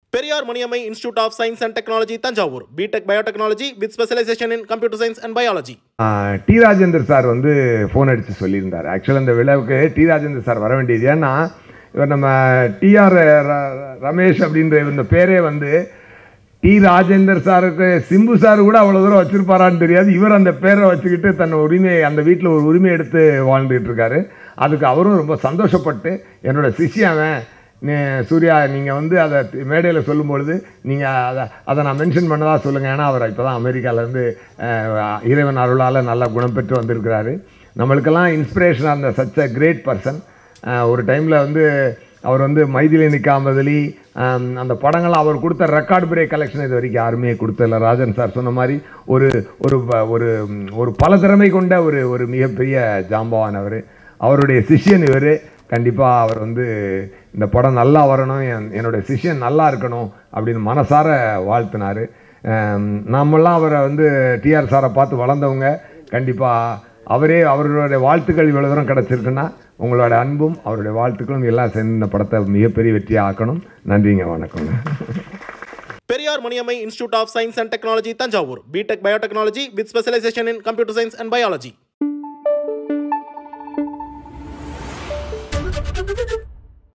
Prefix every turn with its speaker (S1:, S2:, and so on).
S1: Periyar Maniammai institute of science and technology Thanjavur B Tech biotechnology with specialisation in computer science and biology
S2: T Rajender sir வந்து phone அடித்து சொல்லியிருந்தார் ஆக்சுவலாக இந்த விழாவுக்கு டி ராஜேந்தர் சார் வர வேண்டியது ஏன்னா இவர் நம்ம டிஆர் ரமேஷ் அப்படின்ற இந்த பேரே வந்து டி ராஜேந்தர் சாருக்கு சிம்பு சார் கூட அவ்வளோ தூரம் வச்சிருப்பாரான்னு தெரியாது இவர் அந்த பேரை வச்சுக்கிட்டு தன் உரிமையை அந்த வீட்டில் ஒரு உரிமை எடுத்து வாழ்ந்துட்டு இருக்காரு அதுக்கு அவரும் ரொம்ப சந்தோஷப்பட்டு என்னோட சிஷ்யவன் நீ சூர்யா நீங்கள் வந்து அதை மேடையில் சொல்லும்பொழுது நீங்கள் அதை அதை நான் மென்ஷன் பண்ணதா சொல்லுங்கள் ஏன்னா அவர் இப்போ தான் அமெரிக்காவிலேருந்து இறைவன் அருளால் நல்லா குணம் பெற்று வந்திருக்கிறாரு நம்மளுக்கெல்லாம் இன்ஸ்பிரேஷனாக இருந்த சச் அ கிரேட் பர்சன் ஒரு டைமில் வந்து அவர் வந்து மைதிலி நிற்காமதலி அந்த படங்கள் அவர் கொடுத்த ரெக்கார்ட் பிரேக் கலெக்ஷன் இது வரைக்கும் யாருமே கொடுத்ததில்ல ராஜன் சார் சொன்ன மாதிரி ஒரு ஒரு ப- ஒரு ஒரு பல திறமை கொண்ட ஒரு ஒரு மிகப்பெரிய ஜாம்பவான் அவர் அவருடைய சிஷ்யன் இவர் கண்டிப்பாக அவர் வந்து இந்த படம் நல்லா வரணும் என் என்னுடைய சிஷ்யன் நல்லா இருக்கணும் அப்படின்னு மனசார வாழ்த்தினார் நாமெல்லாம் அவரை வந்து டிஆர் சாரை பார்த்து வளர்ந்தவங்க கண்டிப்பாக அவரே அவருடைய வாழ்த்துக்கள் இவ்வளோ தூரம் கிடச்சிருக்குன்னா உங்களோட அன்பும் அவருடைய வாழ்த்துக்களும் எல்லாம் சேர்ந்து இந்த படத்தை மிகப்பெரிய வெற்றியாக ஆக்கணும் நன்றிங்க வணக்கங்க
S1: Periyar Maniammai institute of science and technology Thanjavur B Tech biotechnology with specialisation in computer science and biology